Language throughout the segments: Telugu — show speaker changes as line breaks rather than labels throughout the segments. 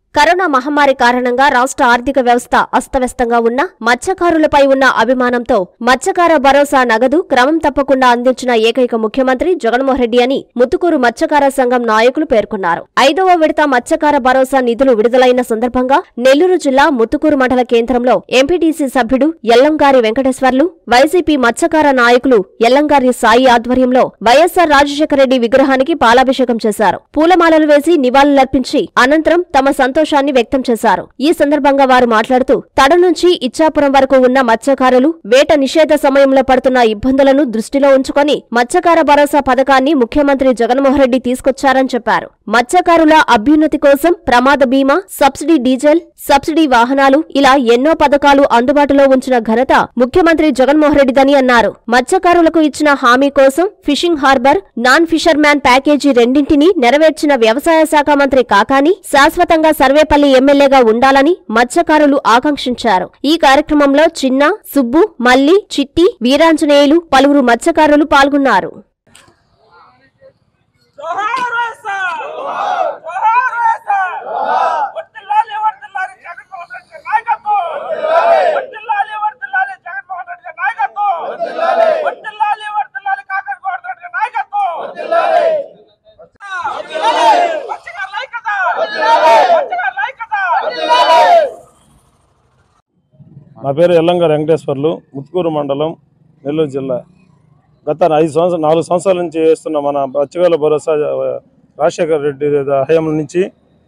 కరోనా మహమ్మారి కారణంగా రాష్ట్ర ఆర్థిక వ్యవస్థ అస్తవ్యస్తంగా ఉన్న మత్స్యకారులపై ఉన్న అభిమానంతో మత్స్యకార భరోసా నగదు క్రమం తప్పకుండా అందించిన ఏకైక ముఖ్యమంత్రి జగన్మోహన్ రెడ్డి అని ముత్తుకూరు మత్స్యకార సంఘం నాయకులు పేర్కొన్నారు ఐదవ విడత మత్స్యకార భరోసా నిధులు విడుదలైన సందర్భంగా నెల్లూరు జిల్లా ముత్తుకూరు మండల కేంద్రంలో ఎంపీటీసీ సభ్యుడు ఎల్లంగారి వెంకటేశ్వర్లు వైసీపీ మత్స్యకార నాయకులు ఎల్లంగారి సాయి ఆధ్వర్యంలో వైఎస్సార్ రాజశేఖర రెడ్డి విగ్రహానికి పాలాభిషేకం చేశారు పూలమాలలు వేసి నివాళులర్పించి అనంతరం తమ సంతోషాన్ని వ్యక్తం చేశారు ఈ సందర్భంగా వారు మాట్లాడుతూ తడ నుంచి ఇచ్చాపురం వరకు ఉన్న మత్స్యకారులు వేట నిషేధ సమయంలో పడుతున్న ఇబ్బందులను దృష్టిలో ఉంచుకొని మత్స్యకార భరోసా పథకాన్ని ముఖ్యమంత్రి జగన్మోహన్ రెడ్డి తీసుకొచ్చారని చెప్పారు మత్స్యకారుల అభ్యున్నతి కోసం ప్రమాద బీమా సబ్సిడీ డీజిల్ సబ్సిడీ వాహనాలు ఇలా ఎన్నో పథకాలు అందుబాటులో ఉంచిన ఘనత ముఖ్యమంత్రి జగన్మోహన్ రెడ్డిదని అన్నారు మత్స్యకారులకు ఇచ్చిన హామీ కోసం fishing harbour non fisherman package రెండింటినీ నెరవేర్చిన వ్యవసాయ శాఖ మంత్రి కాకాని శాశ్వతంగా సర్వేపల్లి ఎమ్మెల్యేగా ఉండాలని మత్స్యకారులు ఆకాంక్షించారు ఈ కార్యక్రమంలో చిన్న సుబ్బు మల్లి చిట్టి వీరాంజనేయులు పలువురు మత్స్యకారులు పాల్గొన్నారు
జోహార్ వైఎస్ఆర్ జోహార్ వైఎస్ఆర్ వర్ధిల్లాలి వర్ధిల్లాలి జగన్మోహన్ రెడ్డి గారి నాయకత్వం వర్ధిల్లాలి వర్ధిల్లాలి జగన్మోహన్ రెడ్డి గారి నాయకత్వం వర్ధిల్లాలి వర్ధిల్లాలి కాకర్ గోవర్ధన్ రెడ్డి గారి నాయకత్వం మత్స్యకారుల ఐక్యత మత్స్యకారుల ఐక్యత
నా పేరు ఎల్లంగారు వెంకటేశ్వర్లు ముత్తుకూరు మండలం నెల్లూరు జిల్లా గత ఐదు సంవత్సరాలు నాలుగు సంవత్సరాల నుంచి చేస్తున్న మన బచ్చగాల భరోసా ఆ, రాజశేఖర రెడ్డి హయాం నుంచి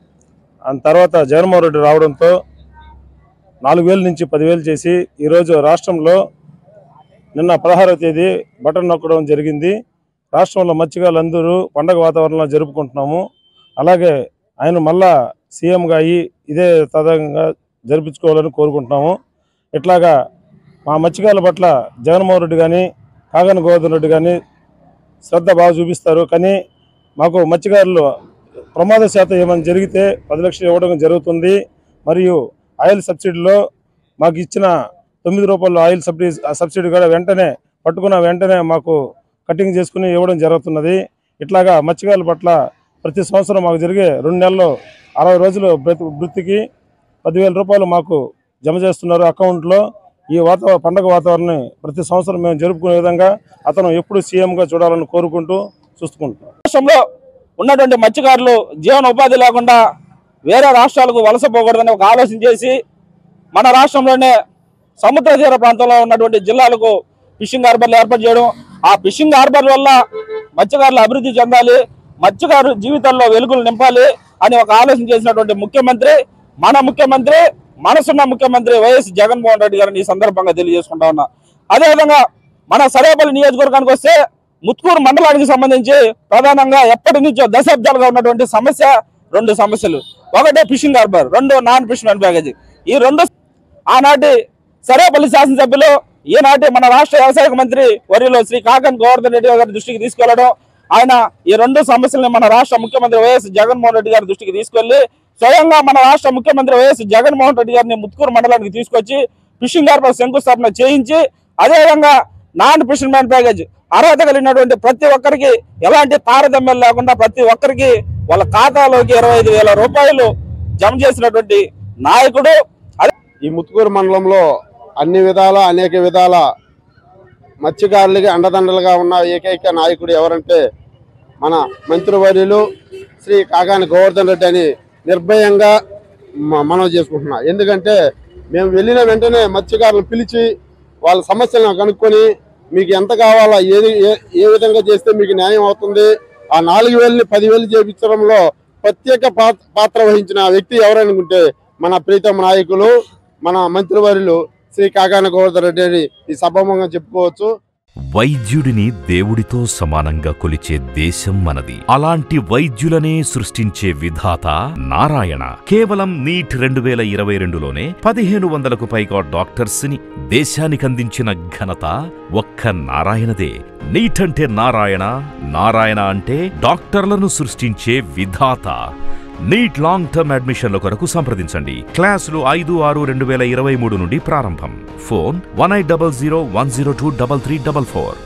ఆ తర్వాత జగన్మోహన్ రెడ్డి రావడంతో నాలుగు వేల నుంచి పదివేలు చేసి ఈరోజు రాష్ట్రంలో నిన్న పదహారవ తేదీ బటన్ నొక్కడం జరిగింది రాష్ట్రంలో మత్స్యకారులందరూ పండగ వాతావరణంలో జరుపుకుంటున్నాము అలాగే ఆయన మళ్ళా సీఎంగా అయ్యి ఇదే తదంగా జరిపించుకోవాలని కోరుకుంటున్నాము ఇట్లాగా మా మత్స్యకారుల పట్ల జగన్మోహన్ రెడ్డి కానీ కాగన గోవర్ధన్ రెడ్డి కానీ శ్రద్ధ బాగా చూపిస్తారు కానీ మాకు మత్స్యకారులు ప్రమాద శాతం ఏమైనా జరిగితే పది లక్షలు ఇవ్వడం జరుగుతుంది మరియు ఆయిల్ సబ్సిడీలో మాకు ఇచ్చిన తొమ్మిది రూపాయల ఆయిల్ సబ్సిడీ ఆ సబ్సిడీ కూడా వెంటనే పట్టుకున్న వెంటనే మాకు కటింగ్ చేసుకుని ఇవ్వడం జరుగుతున్నది ఇట్లాగా మత్స్యకారుల పట్ల ప్రతి సంవత్సరం మాకు జరిగే రెండు నెలలు అరవై రోజులు బ్రతి వృత్తికి పదివేల రూపాయలు మాకు జమ చేస్తున్నారు అకౌంట్లో ఈ వాతావరణ పండగ వాతావరణం ప్రతి సంవత్సరం మేము జరుపుకునే విధంగా అతను ఎప్పుడు సీఎంగా చూడాలని కోరుకుంటూ చూసుకుంటున్నాం
రాష్ట్రంలో ఉన్నటువంటి మత్స్యకారులు జీవన ఉపాధి లేకుండా వేరే రాష్ట్రాలకు వలసపోకూడదని ఒక ఆలోచన చేసి మన రాష్ట్రంలోనే సముద్ర తీర ప్రాంతంలో ఉన్నటువంటి జిల్లాలకు ఫిషింగ్ హార్బర్లు ఏర్పాటు చేయడం ఆ ఫిషింగ్ హార్బర్ వల్ల మత్స్యకారులు అభివృద్ధి చెందాలి మత్స్యకారు జీవితాల్లో వెలుగులు నింపాలి అని ఒక ఆలోచన చేసినటువంటి ముఖ్యమంత్రి మన ముఖ్యమంత్రి మనసున్న ముఖ్యమంత్రి వైఎస్ జగన్మోహన్ రెడ్డి గారిని ఈ సందర్భంగా తెలియజేసుకుంటా ఉన్నా అదేవిధంగా మన సరేపల్లి నియోజకవర్గానికి వస్తే ముత్కూరు మండలానికి సంబంధించి ప్రధానంగా ఎప్పటి నుంచో దశాబ్దాలుగా ఉన్నటువంటి సమస్య రెండు సమస్యలు ఒకటే ఫిషింగ్ హార్బర్ రెండు నాన్ ఫిషింగ్ ప్యాకేజీ ఈ రెండు ఆనాటి సరేపల్లి శాసనసభ్యులు ఈనాటి మన రాష్ట్ర వ్యవసాయ మంత్రి వర్యులు శ్రీ కాకన్ గోవర్ధన్ రెడ్డి గారి దృష్టికి తీసుకెళ్లడం ఆయన ఈ రెండు సమస్యల్ని మన రాష్ట్ర ముఖ్యమంత్రి వైఎస్ జగన్మోహన్ రెడ్డి గారి దృష్టికి తీసుకెళ్లి స్వయంగా మన రాష్ట్ర ముఖ్యమంత్రి వైఎస్ జగన్మోహన్ రెడ్డి గారిని ముత్కూరు మండలానికి తీసుకొచ్చి ఫిషింగ్ హార్బర్ శంకుస్థాపన చేయించి అదేవిధంగా నాన్ ఫిషింగ్ మ్యాన్ ప్యాకేజ్ అర్హత కలిగినటువంటి ప్రతి ఒక్కరికి ఎలాంటి తారతమ్యం లేకుండా ప్రతి ఒక్కరికి వాళ్ళ ఖాతాలోకి ఇరవై ఐదు వేల రూపాయలు జమ చేసినటువంటి నాయకుడు అదే
ఈ ముత్తుకూరు మండలంలో అన్ని విధాల అనేక విధాల మత్స్యకారులకి అండదండలుగా ఉన్న ఏకైక నాయకుడు ఎవరంటే మన మంత్రివర్యులు శ్రీ కాకాని గోవర్ధన్ రెడ్డి అని నిర్భయంగా మ- మనం చేసుకుంటున్నా ఎందుకంటే మేము వెళ్ళిన వెంటనే మత్స్యకారులను పిలిచి వాళ్ళ సమస్యలను కనుక్కొని మీకు ఎంత కావాలా ఏది ఏ- ఏ విధంగా చేస్తే మీకు న్యాయం అవుతుంది ఆ నాలుగు వేలని పదివేలు చేపించడంలో ప్రత్యేక పాత్ర పాత్ర వహించిన వ్యక్తి ఎవరనుకుంటే మన ప్రీతమ నాయకులు మన మంత్రివర్యులు శ్రీ కాకాన గోవర్ధన్ రెడ్డి అని ఈ సభాముఖంగా చెప్పుకోవచ్చు
వైద్యుడిని దేవుడితో సమానంగా కొలిచే దేశం మనది అలాంటి వైద్యులనే సృష్టించే విధాత నారాయణ కేవలం నీట్ రెండు వేల ఇరవై రెండులోనే పదిహేను వందలకు పైగా డాక్టర్స్ ని దేశానికందించిన ఘనత ఒక్క నారాయణదే నీట్ అంటే నారాయణ నారాయణ అంటే డాక్టర్లను సృష్టించే విధాత నీట్ లాంగ్ టర్మ్ అడ్మిషన్ల కొరకు సంప్రదించండి క్లాసులు ఐదు ఆరు రెండు వేల ఇరవై మూడు నుండి ప్రారంభం phone one eight double zero one zero two double three double four